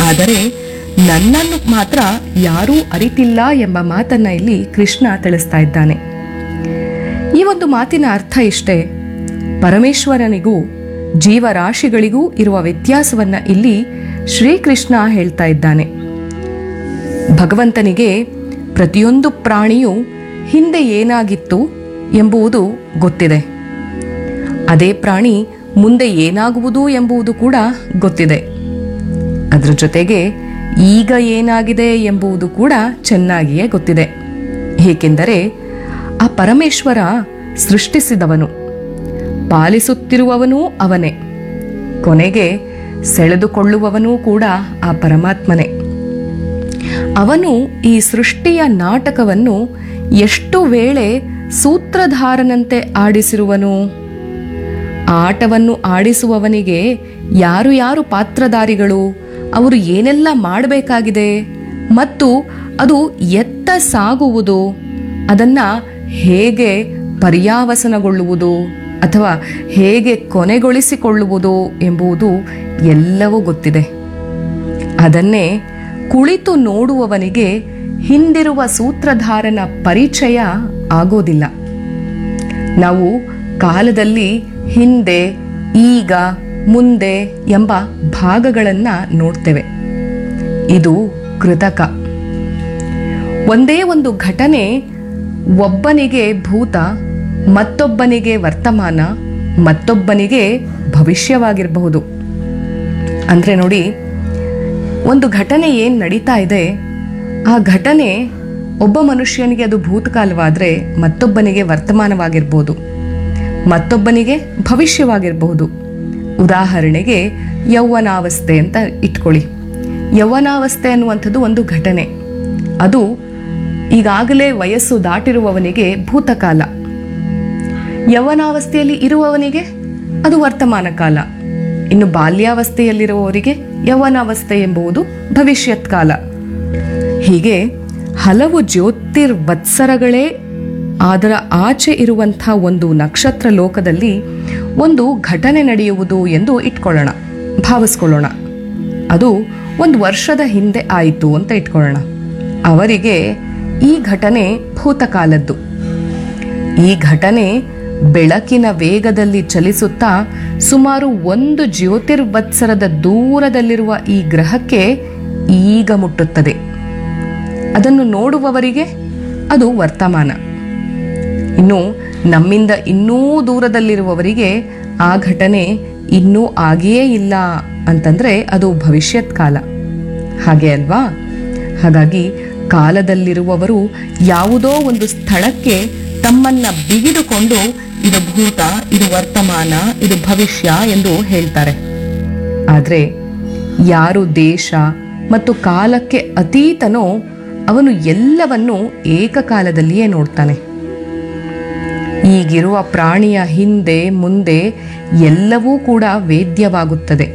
ಆದರೆ ನನ್ನನ್ನು ಮಾತ್ರ ಯಾರೂ ಅರಿತಿಲ್ಲ ಎಂಬ ಮಾತನ್ನ ಇಲ್ಲಿ ಕೃಷ್ಣ ತಿಳಿಸ್ತಾ ಇದ್ದಾನೆ ಈ ಒಂದು ಮಾತಿನ ಅರ್ಥ ಇಷ್ಟೇ ಪರಮೇಶ್ವರನಿಗೂ ಜೀವರಾಶಿಗಳಿಗೂ ಇರುವ ವ್ಯತ್ಯಾಸವನ್ನ ಇಲ್ಲಿ ಶ್ರೀಕೃಷ್ಣ ಹೇಳ್ತಾ ಇದ್ದಾನೆ ಭಗವಂತನಿಗೆ ಪ್ರತಿಯೊಂದು ಪ್ರಾಣಿಯು ಹಿಂದೆ ಏನಾಗಿತ್ತು ಎಂಬುದು ಗೊತ್ತಿದೆ ಅದೇ ಪ್ರಾಣಿ ಮುಂದೆ ಏನಾಗುವುದು ಎಂಬುದು ಕೂಡ ಗೊತ್ತಿದೆ ಅದರ ಜೊತೆಗೆ ಈಗ ಏನಾಗಿದೆ ಎಂಬುದು ಕೂಡ ಚೆನ್ನಾಗಿಯೇ ಗೊತ್ತಿದೆ ಏಕೆಂದರೆ ಆ ಪರಮೇಶ್ವರ ಸೃಷ್ಟಿಸಿದವನು ಪಾಲಿಸುತ್ತಿರುವವನೂ ಅವನೇ ಕೊನೆಗೆ ಸೆಳೆದುಕೊಳ್ಳುವವನೂ ಕೂಡ ಆ ಪರಮಾತ್ಮನೇ ಅವನು ಈ ಸೃಷ್ಟಿಯ ನಾಟಕವನ್ನು ಎಷ್ಟು ವೇಳೆ ಸೂತ್ರಧಾರನಂತೆ ಆಡಿಸಿರುವನು ಆ ಆಟವನ್ನು ಆಡಿಸುವವನಿಗೆ ಯಾರು ಯಾರು ಪಾತ್ರಧಾರಿಗಳು ಅವರು ಏನೆಲ್ಲ ಮಾಡಬೇಕಾಗಿದೆ ಮತ್ತು ಅದು ಎತ್ತ ಸಾಗುವುದು ಅದನ್ನ ಹೇಗೆ ಪರ್ಯಾವಸನಗೊಳ್ಳುವುದು ಅಥವಾ ಹೇಗೆ ಕೊನೆಗೊಳಿಸಿಕೊಳ್ಳುವುದು ಎಂಬುದು ಎಲ್ಲವೂ ಗೊತ್ತಿದೆ ಅದನ್ನೇ ಕುಳಿತು ನೋಡುವವನಿಗೆ ಹಿಂದಿರುವ ಸೂತ್ರಧಾರನ ಪರಿಚಯ ಆಗೋದಿಲ್ಲ ನಾವು ಕಾಲದಲ್ಲಿ ಹಿಂದೆ ಈಗ ಮುಂದೆ ಎಂಬ ಭಾಗಗಳನ್ನ ನೋಡ್ತೇವೆ ಇದು ಕೃತಕ ಒಂದೇ ಒಂದು ಘಟನೆ ಒಬ್ಬನಿಗೆ ಭೂತ ಮತ್ತೊಬ್ಬನಿಗೆ ವರ್ತಮಾನ ಮತ್ತೊಬ್ಬನಿಗೆ ಭವಿಷ್ಯವಾಗಿರಬಹುದು ಅಂದ್ರೆ ನೋಡಿ ಒಂದು ಘಟನೆ ಏನು ನಡೀತಾ ಇದೆ ಆ ಘಟನೆ ಒಬ್ಬ ಮನುಷ್ಯನಿಗೆ ಅದು ಭೂತಕಾಲವಾದರೆ ಮತ್ತೊಬ್ಬನಿಗೆ ವರ್ತಮಾನವಾಗಿರ್ಬೋದು ಮತ್ತೊಬ್ಬನಿಗೆ ಭವಿಷ್ಯವಾಗಿರಬಹುದು ಉದಾಹರಣೆಗೆ ಯೌವನಾವಸ್ಥೆ ಅಂತ ಇಟ್ಕೊಳ್ಳಿ ಯೌವನಾವಸ್ಥೆ ಅನ್ನುವಂಥದ್ದು ಒಂದು ಘಟನೆ ಅದು ಈಗಾಗಲೇ ವಯಸ್ಸು ದಾಟಿರುವವನಿಗೆ ಭೂತಕಾಲ ಯೌವನಾವಸ್ಥೆಯಲ್ಲಿ ಇರುವವನಿಗೆ ಅದು ವರ್ತಮಾನ ಕಾಲ ಇನ್ನು ಬಾಲ್ಯಾವಸ್ಥೆಯಲ್ಲಿರುವವರಿಗೆ ಯೌವನಾವಸ್ಥೆ ಎಂಬುದು ಭವಿಷ್ಯತ್ ಕಾಲ ಹೀಗೆ ಹಲವು ಜ್ಯೋತಿರ್ವತ್ಸರಗಳೇ ಅದರ ಆಚೆ ಇರುವಂಥ ಒಂದು ನಕ್ಷತ್ರ ಲೋಕದಲ್ಲಿ ಒಂದು ಘಟನೆ ನಡೆಯುವುದು ಎಂದು ಇಟ್ಕೊಳ್ಳೋಣ ಭಾವಿಸ್ಕೊಳ್ಳೋಣ ಅದು ಒಂದು ವರ್ಷದ ಹಿಂದೆ ಆಯಿತು ಅಂತ ಇಟ್ಕೊಳ್ಳೋಣ ಅವರಿಗೆ ಈ ಘಟನೆ ಭೂತಕಾಲದ್ದು ಈ ಘಟನೆ ಬೆಳಕಿನ ವೇಗದಲ್ಲಿ ಚಲಿಸುತ್ತಾ ಸುಮಾರು ಒಂದು ಜ್ಯೋತಿರ್ವತ್ಸರದ ದೂರದಲ್ಲಿರುವ ಈ ಗ್ರಹಕ್ಕೆ ಈಗ ಮುಟ್ಟುತ್ತದೆ ಅದನ್ನು ನೋಡುವವರಿಗೆ ಅದು ವರ್ತಮಾನ ಇನ್ನು ನಮ್ಮಿಂದ ಇನ್ನೂ ದೂರದಲ್ಲಿರುವವರಿಗೆ ಆ ಘಟನೆ ಇನ್ನೂ ಆಗಿಯೇ ಇಲ್ಲ ಅಂತಂದ್ರೆ ಅದು ಭವಿಷ್ಯತ್ ಕಾಲ ಹಾಗೆ ಅಲ್ವಾ ಹಾಗಾಗಿ ಕಾಲದಲ್ಲಿರುವವರು ಯಾವುದೋ ಒಂದು ಸ್ಥಳಕ್ಕೆ ತಮ್ಮನ್ನ ಬಿಗಿದುಕೊಂಡು ಇದು ಭೂತ ಇದು ವರ್ತಮಾನ ಇದು ಭವಿಷ್ಯ ಎಂದು ಹೇಳ್ತಾರೆ ಆದರೆ ಯಾರು ದೇಶ ಮತ್ತು ಕಾಲಕ್ಕೆ ಅತೀತನೋ ಅವನು ಎಲ್ಲವನ್ನೂ ಏಕಕಾಲದಲ್ಲಿಯೇ ನೋಡ್ತಾನೆ ಈಗಿರುವ ಪ್ರಾಣಿಯ ಹಿಂದೆ ಮುಂದೆ ಎಲ್ಲವೂ ಕೂಡ ವೇದ್ಯವಾಗುತ್ತದೆ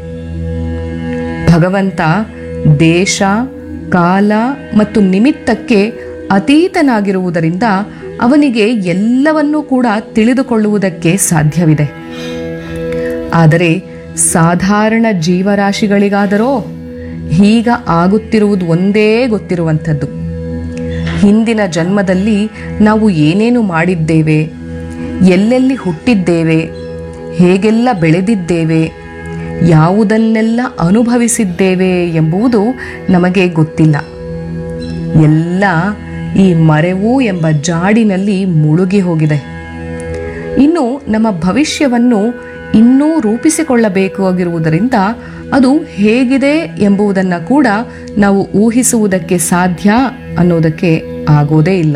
ಭಗವಂತ ದೇಶ ಕಾಲ ಮತ್ತು ನಿಮಿತ್ತಕ್ಕೆ ಅತೀತನಾಗಿರುವುದರಿಂದ ಅವನಿಗೆ ಎಲ್ಲವನ್ನೂ ಕೂಡ ತಿಳಿದುಕೊಳ್ಳುವುದಕ್ಕೆ ಸಾಧ್ಯವಿದೆ ಆದರೆ ಸಾಧಾರಣ ಜೀವರಾಶಿಗಳಿಗಾದರೋ ಹೀಗ ಆಗುತ್ತಿರುವುದು ಒಂದೇ ಗೊತ್ತಿರುವಂಥದ್ದು ಹಿಂದಿನ ಜನ್ಮದಲ್ಲಿ ನಾವು ಏನೇನು ಮಾಡಿದ್ದೇವೆ ಎಲ್ಲೆಲ್ಲಿ ಹುಟ್ಟಿದ್ದೇವೆ ಹೇಗೆಲ್ಲ ಬೆಳೆದಿದ್ದೇವೆ ಯಾವುದನ್ನೆಲ್ಲ ಅನುಭವಿಸಿದ್ದೇವೆ ಎಂಬುದು ನಮಗೆ ಗೊತ್ತಿಲ್ಲ ಎಲ್ಲ ಈ ಮರೆವು ಎಂಬ ಜಾಡಿನಲ್ಲಿ ಮುಳುಗಿ ಹೋಗಿದೆ ಇನ್ನು ನಮ್ಮ ಭವಿಷ್ಯವನ್ನು ಇನ್ನೂ ರೂಪಿಸಿಕೊಳ್ಳಬೇಕು ಆಗಿರುವುದರಿಂದ ಅದು ಹೇಗಿದೆ ಎಂಬುದನ್ನು ಕೂಡ ನಾವು ಊಹಿಸುವುದಕ್ಕೆ ಸಾಧ್ಯ ಅನ್ನೋದಕ್ಕೆ ಆಗೋದೇ ಇಲ್ಲ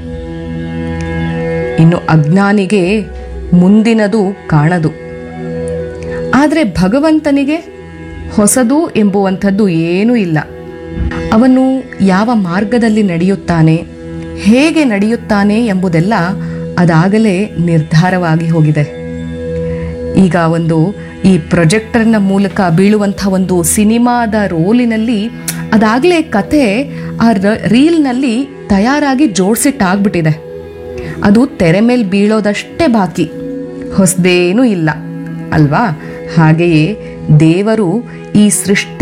ಇನ್ನು ಅಜ್ಞಾನಿಗೆ ಮುಂದಿನದು ಕಾಣದು ಆದರೆ ಭಗವಂತನಿಗೆ ಹೊಸದು ಎಂಬುವಂಥದ್ದು ಏನೂ ಇಲ್ಲ ಅವನು ಯಾವ ಮಾರ್ಗದಲ್ಲಿ ನಡೆಯುತ್ತಾನೆ ಹೇಗೆ ನಡೆಯುತ್ತಾನೆ ಎಂಬುದೆಲ್ಲ ಅದಾಗಲೇ ನಿರ್ಧಾರವಾಗಿ ಹೋಗಿದೆ ಈಗ ಒಂದು ಈ ಪ್ರೊಜೆಕ್ಟರ್ನ ಮೂಲಕ ಬೀಳುವಂಥ ಒಂದು ಸಿನಿಮಾದ ರೋಲಿನಲ್ಲಿ ಅದಾಗಲೇ ಕತೆ ಆ ರ- ರೀಲ್ನಲ್ಲಿ ತಯಾರಾಗಿ ಜೋಡಿಸಿಟ್ಟಾಗ್ಬಿಟ್ಟಿದೆ ಅದು ತೆರೆ ಮೇಲೆ ಬೀಳೋದಷ್ಟೇ ಬಾಕಿ ಹೊಸದೇನೂ ಇಲ್ಲ ಅಲ್ವಾ ಹಾಗೆಯೇ ದೇವರು ಈ ಸೃಷ್ಟಿ